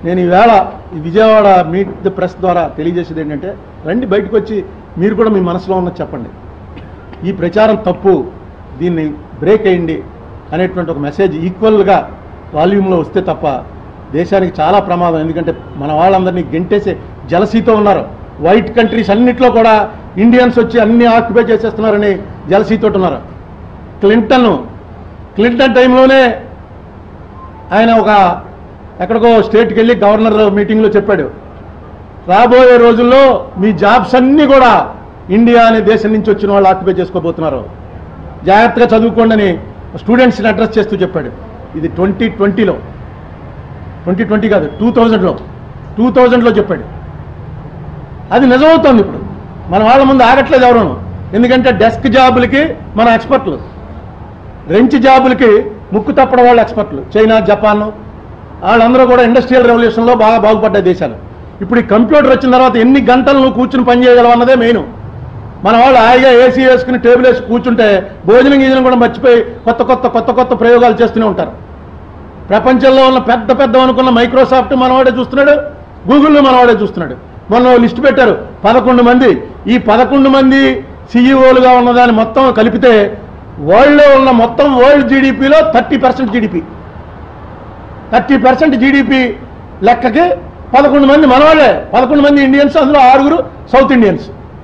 నేను ఈవేళ ఈ విజయవాడ మీట్ ది ప్రెస్ ద్వారా తెలియజేసేది ఏంటంటే రండి బయటకు వచ్చి మీరు కూడా మీ మనసులో ఉన్నది చెప్పండి ఈ ప్రచారం తప్పు దీన్ని బ్రేక్ అయ్యండి అనేటువంటి ఒక మెసేజ్ ఈక్వల్గా వాల్యూమ్లో వస్తే తప్ప దేశానికి చాలా ప్రమాదం ఎందుకంటే మన వాళ్ళందరినీ గెంటేసే జలసీతో ఉన్నారు వైట్ కంట్రీస్ అన్నిట్లో కూడా ఇండియన్స్ వచ్చి అన్ని ఆక్యుపై చేసేస్తున్నారని జలసీతో ఉన్నారు క్లింటన్ క్లింటన్ టైంలోనే ఆయన ఒక ఎక్కడికో స్టేట్కి వెళ్ళి గవర్నర్ మీటింగ్లో చెప్పాడు రాబోయే రోజుల్లో మీ జాబ్స్ అన్నీ కూడా ఇండియా అనే దేశం నుంచి వచ్చిన వాళ్ళు ఆక్యుపై చేసుకోబోతున్నారు జాగ్రత్తగా చదువుకోండి అని స్టూడెంట్స్ని అడ్రస్ చేస్తూ చెప్పాడు ఇది ట్వంటీ ట్వంటీలో ట్వంటీ ట్వంటీ కాదు టూ థౌజండ్లో టూ థౌజండ్లో చెప్పాడు అది నిజమవుతోంది ఇప్పుడు మన వాళ్ళ ముందు ఆగట్లేదు ఎవరును ఎందుకంటే డెస్క్ జాబులకి మన ఎక్స్పర్ట్లు రెంచ్ జాబులకి ముక్కు తప్పడం వాళ్ళు ఎక్స్పర్ట్లు చైనా జపాన్ వాళ్ళందరూ కూడా ఇండస్ట్రియల్ రెవల్యూషన్లో బాగా బాగుపడ్డాయి దేశాలు ఇప్పుడు ఈ కంప్యూటర్ వచ్చిన తర్వాత ఎన్ని గంటలు నువ్వు కూర్చుని పని చేయగలవు అన్నదే మెయిన్ మన వాళ్ళు హాయిగా ఏసీ వేసుకుని టేబుల్ వేసి కూర్చుంటే భోజనం గీజనం కూడా మర్చిపోయి కొత్త కొత్త కొత్త కొత్త ప్రయోగాలు చేస్తూనే ఉంటారు ప్రపంచంలో ఉన్న పెద్ద పెద్ద అనుకున్న మైక్రోసాఫ్ట్ మనవాడే చూస్తున్నాడు గూగుల్లో మనవాడే చూస్తున్నాడు మొన్న లిస్ట్ పెట్టారు పదకొండు మంది ఈ పదకొండు మంది సీఈఓలుగా ఉన్నదాన్ని మొత్తం కలిపితే వరల్డ్లో ఉన్న మొత్తం వరల్డ్ జీడిపిలో thirty percent GDP thirty percent GDP లెక్కకి పదకొండు మంది మనవాళ్ళే పదకొండు మంది ఇండియన్స్ అందులో ఆరుగురు సౌత్ ఇండియన్స్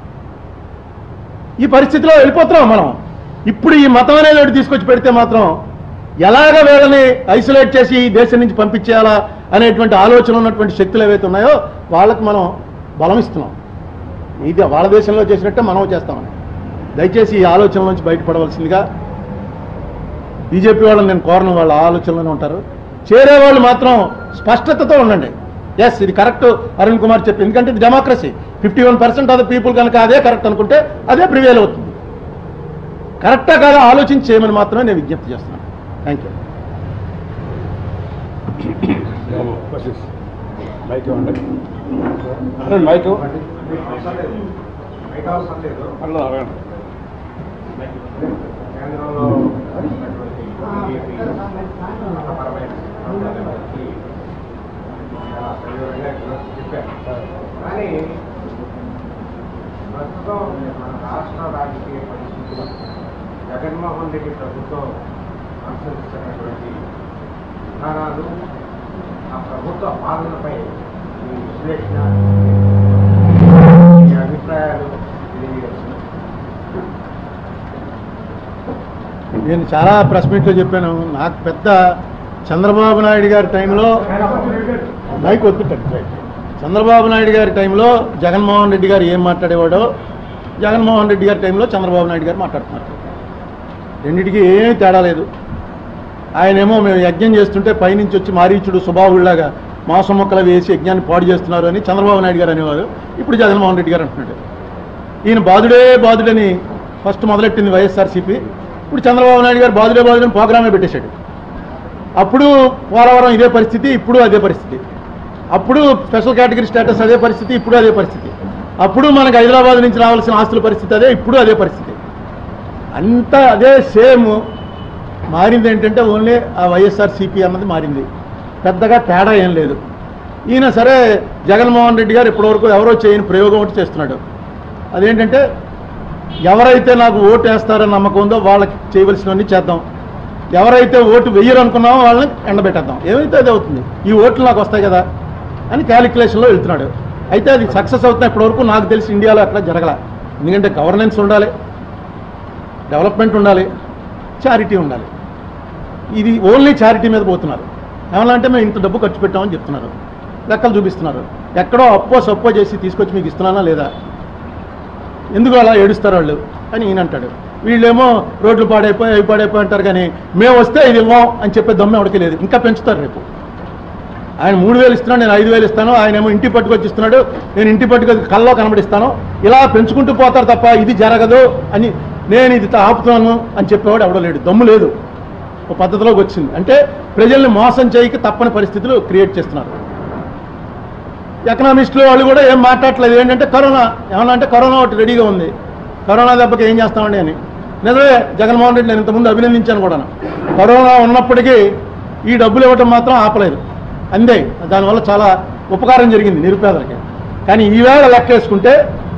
ఈ పరిస్థితిలో వెళ్ళిపోతున్నాం మనం ఇప్పుడు ఈ మతం అనేది ఒకటి తీసుకొచ్చి పెడితే మాత్రం ఎలాగ వీళ్ళని ఐసోలేట్ చేసి ఈ దేశం నుంచి పంపించేయాలా అనేటువంటి ఆలోచన ఉన్నటువంటి శక్తులు ఏవైతే ఉన్నాయో వాళ్ళకి మనం బలం ఇస్తున్నాం ఇది వాళ్ళ దేశంలో చేసినట్టే మనం చేస్తామని దయచేసి ఈ ఆలోచన నుంచి బయటపడవలసిందిగా బీజేపీ వాళ్ళని నేను కోరను వాళ్ళ ఆలోచనలోనే ఉంటారు చేరే వాళ్ళు మాత్రం స్పష్టతతో ఉండండి ఎస్ ఇది కరెక్ట్ అరుణ్ కుమార్ చెప్పి ఎందుకంటే ఇది democracy fifty one percent of the people కనుక అదే కరెక్ట్ అనుకుంటే అదే ప్రివేల్ అవుతుంది కరెక్టా కాదా ఆలోచించి చేయమని మాత్రమే నేను విజ్ఞప్తి చేస్తున్నాను థ్యాంక్ యూ మైక్ ఇవ్వండి అరే మైక్ అట్లా అడగండి కేంద్రంలో ఉన్నటువంటి బీజేపీ మతపరమైన సిద్ధాంతాల గురించి చాలా సవివరంగా ఈరోజు చెప్పారు కానీ ప్రస్తుతం మన రాష్ట్ర రాజకీయ పరిస్థితులు జగన్మోహన్ రెడ్డి ప్రభుత్వం అనుసరిస్తున్నటువంటి విధానాలు ఆ ప్రభుత్వ పాలనపై మీ విశ్లేషణ మీ అభిప్రాయాలు తెలియజేస్తున్నారు నేను చాలా ప్రెస్ మీట్లో చెప్పాను నాకు పెద్ద చంద్రబాబు నాయుడు గారి టైంలో మైక్ వద్దుటండి చంద్రబాబు నాయుడు గారి టైంలో జగన్మోహన్ రెడ్డి గారు ఏం మాట్లాడేవాడో జగన్మోహన్ రెడ్డి గారి టైంలో చంద్రబాబు నాయుడు గారు మాట్లాడుతున్నారు రెండింటికి ఏమీ తేడా లేదు ఆయనేమో మేము యజ్ఞం చేస్తుంటే పైనుంచి వచ్చి మారీచుడు సుబాహుళ్లాగా మాంసం మొక్కలు వేసి యజ్ఞాన్ని పాడు చేస్తున్నారు అని చంద్రబాబు నాయుడు గారు అనేవారు ఇప్పుడు జగన్మోహన్ రెడ్డి గారు అంటున్నాడు ఈయన బాధుడే బాధుడని ఫస్ట్ మొదలెట్టింది వైఎస్ఆర్సీపీ ఇప్పుడు చంద్రబాబు నాయుడు గారు బాధుడే బాధుడని ప్రోగ్రామే పెట్టేశాడు అప్పుడు పోలవరం ఇదే పరిస్థితి ఇప్పుడు అదే పరిస్థితి అప్పుడు స్పెషల్ కేటగిరీ స్టేటస్ అదే పరిస్థితి ఇప్పుడు అదే పరిస్థితి అప్పుడు మనకు హైదరాబాద్ నుంచి రావాల్సిన ఆస్తుల పరిస్థితి అదే ఇప్పుడు అదే పరిస్థితి అంతా అదే సేమ్ మారింది ఏంటంటే ఓన్లీ ఆ వైఎస్ఆర్సీపీ అన్నది మారింది పెద్దగా తేడా ఏం లేదు ఈయన సరే జగన్మోహన్ రెడ్డి గారు ఇప్పటివరకు ఎవరో చేయని ప్రయోగం ఒకటి చేస్తున్నాడు అదేంటంటే ఎవరైతే నాకు ఓటు వేస్తారని నమ్మకం ఉందో వాళ్ళకి చేయవలసినవన్నీ చేద్దాం ఎవరైతే ఓటు వెయ్యరు అనుకున్నామో వాళ్ళని ఎండబెట్టేద్దాం ఏమైతే అది అవుతుంది ఈ ఓట్లు నాకు వస్తాయి కదా అని క్యాలిక్యులేషన్లో వెళ్తున్నాడు అయితే అది సక్సెస్ అవుతున్నా ఇప్పటివరకు నాకు తెలిసి ఇండియాలో అట్లా జరగల ఎందుకంటే గవర్నెన్స్ ఉండాలి డెవలప్మెంట్ ఉండాలి చారిటీ ఉండాలి ఇది ఓన్లీ చారిటీ మీద పోతున్నారు ఏమన్నా అంటే మేము ఇంత డబ్బు ఖర్చు పెట్టామని చెప్తున్నారు లెక్కలు చూపిస్తున్నారు ఎక్కడో అప్పో సప్పో చేసి తీసుకొచ్చి మీకు ఇస్తున్నానా లేదా ఎందుకు అలా ఏడుస్తారు వాళ్ళు అని ఈయన అంటాడు వీళ్ళేమో రోడ్లు పాడైపోయి అవి పాడైపోయి అంటారు కానీ మేము వస్తే ఇది ఇవ్వం అని చెప్పే దమ్ము ఎవరికి లేదు ఇంకా పెంచుతారు రేపు ఆయన మూడు వేలు ఇస్తున్నాడు నేను ఐదు వేలు ఇస్తాను ఆయన ఏమో ఇంటి పట్టుకొచ్చి ఇస్తున్నాడు నేను ఇంటి పట్టుకొచ్చి కల్లో కనబడిస్తాను ఇలా పెంచుకుంటూ పోతారు తప్ప ఇది జరగదు అని నేను ఇది ఆపుతాను అని చెప్పేవాడు ఎవడో లేడు దమ్ము లేదు ఒక పద్ధతిలోకి వచ్చింది అంటే ప్రజల్ని మోసం చేయక తప్పని పరిస్థితులు క్రియేట్ చేస్తున్నారు ఎకనామిస్టులు వాళ్ళు కూడా ఏం మాట్లాడట్లేదు ఏంటంటే కరోనా ఏమన్నా అంటే కరోనా ఒకటి రెడీగా ఉంది కరోనా దెబ్బకి ఏం చేస్తామండి అని నిజమే జగన్మోహన్ రెడ్డి నేను ఇంతకుముందు అభినందించాను కూడా కరోనా ఉన్నప్పటికీ ఈ డబ్బులు ఇవ్వటం మాత్రం ఆపలేదు అందే దానివల్ల చాలా ఉపకారం జరిగింది నిరుపేదలకి కానీ ఈవేళ లెక్క వేసుకుంటే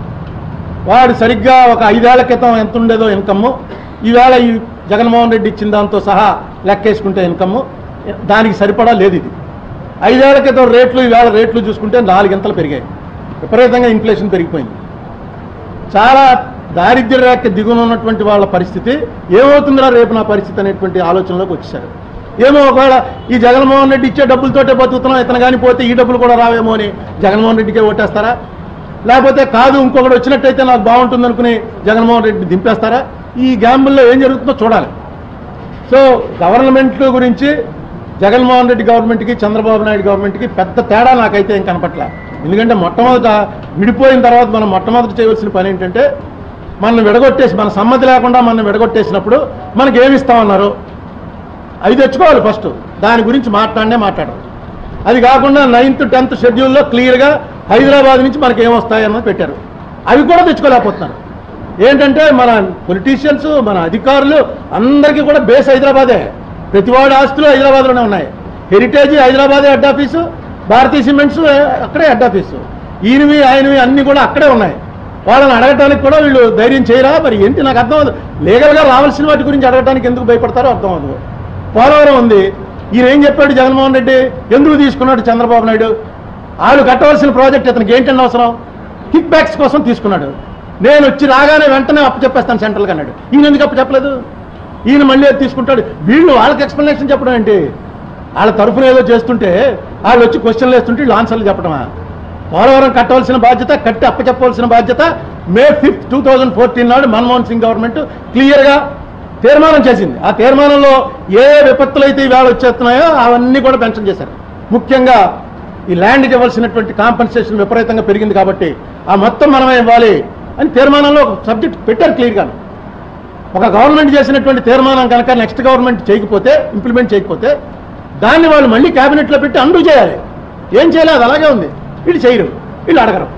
వాడు సరిగ్గా ఒక ఐదేళ్ల క్రితం ఎంత ఉండేదో ఇన్కమ్ ఈవేళ ఈ జగన్మోహన్ రెడ్డి ఇచ్చిన దాంతో సహా లెక్కేసుకుంటే ఇన్కమ్ దానికి సరిపడా లేదు ఇది ఐదేళ్ల క్రితం రేట్లు ఈవేళ రేట్లు చూసుకుంటే నాలుగింతలు పెరిగాయి విపరీతంగా ఇన్ఫ్లేషన్ పెరిగిపోయింది చాలా దారిద్ర్య రేఖ దిగున ఉన్నటువంటి వాళ్ళ పరిస్థితి ఏమవుతుందిరా రేపు నా పరిస్థితి అనేటువంటి ఆలోచనలోకి వచ్చేసారు ఏమో ఒకవేళ ఈ జగన్మోహన్ రెడ్డి ఇచ్చే డబ్బులతోటే బతుకుతున్నాం ఇతను కానీ పోతే ఈ డబ్బులు కూడా రావేమో అని జగన్మోహన్ రెడ్డికే ఓటేస్తారా లేకపోతే కాదు ఇంకొకటి వచ్చినట్టయితే నాకు బాగుంటుంది అనుకుని జగన్మోహన్ రెడ్డి దింపేస్తారా ఈ గ్యాంబుల్లో ఏం జరుగుతుందో చూడాలి సో గవర్నమెంట్ గురించి జగన్మోహన్ రెడ్డి గవర్నమెంట్కి చంద్రబాబు నాయుడు గవర్నమెంట్కి పెద్ద తేడా నాకైతే ఏం కనపట్లే ఎందుకంటే మొట్టమొదట విడిపోయిన తర్వాత మనం మొట్టమొదట చేయవలసిన పని ఏంటంటే మనం విడగొట్టేసి మన సమ్మతి లేకుండా మనం విడగొట్టేసినప్పుడు మనకి ఏమి ఇస్తామన్నారు అవి తెచ్చుకోవాలి ఫస్ట్ దాని గురించి మాట్లాడనే మాట్లాడరు అది కాకుండా నైన్త్ టెన్త్ షెడ్యూల్లో క్లియర్గా హైదరాబాద్ నుంచి మనకి ఏమొస్తాయన్నది పెట్టారు అవి కూడా తెచ్చుకోలేకపోతున్నారు ఏంటంటే మన పొలిటీషియన్స్ మన అధికారులు అందరికీ కూడా బేస్ హైదరాబాదే ప్రతివాడి ఆస్తులు హైదరాబాద్లోనే ఉన్నాయి హెరిటేజ్ హైదరాబాదే హెడ్ ఆఫీసు భారతీయ సిమెంట్స్ అక్కడే హెడ్ ఆఫీసు ఈయనవి ఆయనవి అన్నీ కూడా అక్కడే ఉన్నాయి వాళ్ళని అడగటానికి కూడా వీళ్ళు ధైర్యం చేయరా మరి ఏంటి నాకు అర్థం అవ్వదు లీగల్గా రావాల్సిన వాటి గురించి అడగటానికి ఎందుకు భయపడతారో అర్థం అవ్వదు పోలవరం ఉంది ఈయన ఏం చెప్పాడు జగన్మోహన్ రెడ్డి ఎందుకు తీసుకున్నాడు చంద్రబాబు నాయుడు వాళ్ళు కట్టవలసిన ప్రాజెక్ట్ ఇతనికి ఏంటండి అవసరం కిక్ బ్యాక్స్ కోసం తీసుకున్నాడు నేను వచ్చి రాగానే వెంటనే అప్పు చెప్పేస్తాను సెంట్రల్కి అన్నాడు ఈయన ఎందుకు అప్పు చెప్పలేదు ఈయన మళ్ళీ అది తీసుకుంటాడు వీళ్ళు వాళ్ళకి ఎక్స్ప్లెనేషన్ చెప్పడం ఏంటి వాళ్ళ తరఫున ఏదో చేస్తుంటే వాళ్ళు వచ్చి క్వశ్చన్లు వేస్తుంటే వీళ్ళు ఆన్సర్లు చెప్పడమా పోలవరం కట్టవలసిన బాధ్యత కట్టి అప్పచెప్పవలసిన బాధ్యత May fifth two thousand fourteen నాడు మన్మోహన్ సింగ్ గవర్నమెంట్ క్లియర్గా తీర్మానం చేసింది ఆ తీర్మానంలో ఏ ఏ విపత్తులు అయితే ఈవేళ వచ్చేస్తున్నాయో అవన్నీ కూడా మెన్షన్ చేశారు ముఖ్యంగా ఈ ల్యాండ్కి ఇవ్వాల్సినటువంటి కాంపన్సేషన్ విపరీతంగా పెరిగింది కాబట్టి ఆ మొత్తం మనమే ఇవ్వాలి అని తీర్మానంలో ఒక సబ్జెక్ట్ పెట్టారు క్లియర్గా ఒక గవర్నమెంట్ చేసినటువంటి తీర్మానం కనుక నెక్స్ట్ గవర్నమెంట్ చేయకపోతే ఇంప్లిమెంట్ చేయకపోతే దాన్ని వాళ్ళు మళ్ళీ క్యాబినెట్లో పెట్టి అండు చేయాలి ఏం చేయలేదు అలాగే ఉంది వీళ్ళు చేయరు వీళ్ళు అడగరు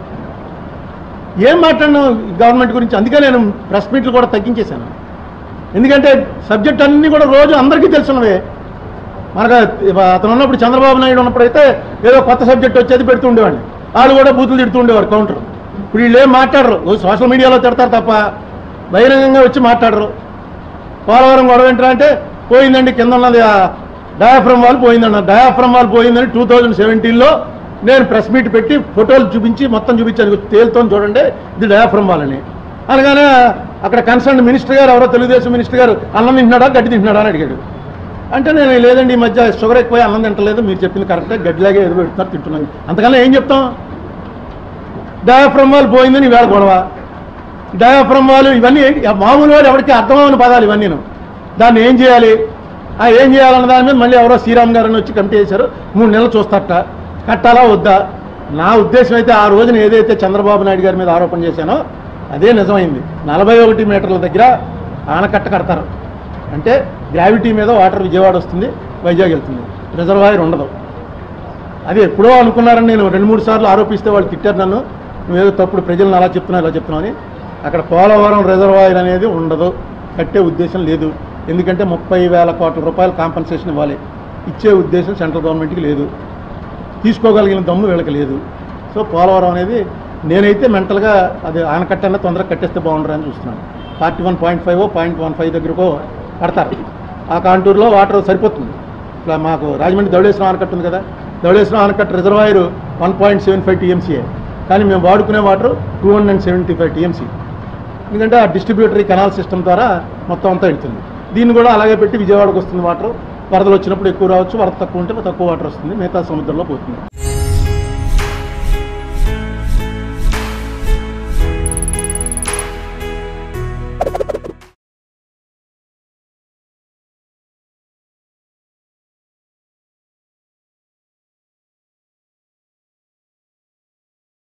ఏం మాట్లాడినా గవర్నమెంట్ గురించి అందుకే నేను ప్రెస్ మీట్లు కూడా తగ్గించేశాను ఎందుకంటే సబ్జెక్ట్ అన్నీ కూడా రోజు అందరికీ తెలుసున్నవే మనకు అతను ఉన్నప్పుడు చంద్రబాబు నాయుడు ఉన్నప్పుడు అయితే ఏదో కొత్త సబ్జెక్ట్ వచ్చేది పెడుతూ ఉండేవాడిని వాళ్ళు కూడా బూతులు తిడుతూ ఉండేవారు కౌంటర్ ఇప్పుడు వీళ్ళు ఏం మాట్లాడరు ఓ సోషల్ మీడియాలో తిడతారు తప్ప బహిరంగంగా వచ్చి మాట్లాడరు పోలవరం గొడవ ఏంటంటే అంటే పోయిందండి కింద ఉన్నది డయాఫ్రమ్ వాళ్ళు పోయిందన్న డయాఫ్రమ్ వాళ్ళు పోయిందని టూ థౌజండ్ సెవెంటీన్లో నేను ప్రెస్ మీట్ పెట్టి ఫోటోలు చూపించి మొత్తం చూపించాను తేలుతో చూడండి ఇది డయాఫ్రమ్ వాళ్ళని అనగానే అక్కడ కన్సర్న్ మినిస్టర్ గారు ఎవరో తెలుగుదేశం మినిస్టర్ గారు అన్నం తింటున్నాడా గడ్డి తింటున్నాడా అని అడిగాడు అంటే నేను లేదండి ఈ మధ్య షుగర్ ఎక్కువ అన్నం తింటలేదు మీరు చెప్పింది కరెక్టే గడ్డిలాగే ఎదురు పెడుతున్నారు తింటున్నాను అంతకన్నా ఏం చెప్తాం డయాఫ్రమ్ వాళ్ళు పోయిందని వేళ గొడవ డయాఫ్రమ్ వాళ్ళు ఇవన్నీ ఏంటి? మామూలు వాడు ఎవరికి అర్థమవని పదాలు ఇవన్నీ దాన్ని ఏం చేయాలి ఆ ఏం చేయాలన్న దాని మీద మళ్ళీ ఎవరో శ్రీరామ్ గారు అని వచ్చి కమిటీ చేశారు మూడు నెలలు చూస్తారట కట్టాలా వద్దా నా ఉద్దేశం అయితే ఆ రోజున ఏదైతే చంద్రబాబు నాయుడు గారి మీద ఆరోపణ చేశానో అదే నిజమైంది నలభై ఒకటి మీటర్ల దగ్గర ఆనకట్ట కడతారు అంటే గ్రావిటీ మీద వాటర్ విజయవాడ వస్తుంది వైజాగ్ వెళ్తుంది రిజర్వాయర్ ఉండదు అది ఎప్పుడో అనుకున్నారని నేను రెండు మూడు సార్లు ఆరోపిస్తే వాళ్ళు తిట్టారు నన్ను నువ్వేదో తప్పుడు ప్రజలను అలా చెప్తున్నావు ఇలా చెప్తున్నావు అని అక్కడ పోలవరం రిజర్వాయర్ అనేది ఉండదు కట్టే ఉద్దేశం లేదు ఎందుకంటే ముప్పై వేల కోట్ల రూపాయలు కాంపన్సేషన్ ఇవ్వాలి ఇచ్చే ఉద్దేశం సెంట్రల్ గవర్నమెంట్కి లేదు తీసుకోగలిగిన దమ్ము వీళ్ళకి లేదు సో పోలవరం అనేది నేనైతే మెంటల్గా అది ఆనకట్టన్నా తొందరగా కట్టేస్తే బాగుండరని చూస్తున్నాను forty one point five point one five దగ్గరకో కడతారు ఆ కాంటూర్లో వాటర్ సరిపోతుంది ఇట్లా మాకు రాజమండ్రి ధవళేశ్వరం ఆనకట్ట ఉంది కదా ధవళేశ్వరం ఆనకట్ట reservoir one point seven five టీఎంసీఏ కానీ మేము వాడుకునే water two hundred and seventy five TMC ఎందుకంటే ఆ డిస్ట్రిబ్యూటరీ కెనాల్ సిస్టమ్ ద్వారా మొత్తం అంతా వెళ్తుంది దీన్ని కూడా అలాగే పెట్టి విజయవాడకు వస్తుంది వాటర్ వరదలు వచ్చినప్పుడు ఎక్కువ రావచ్చు వరద తక్కువ ఉంటే తక్కువ వాటర్ వస్తుంది మిగతా సముద్రంలో పోతుంది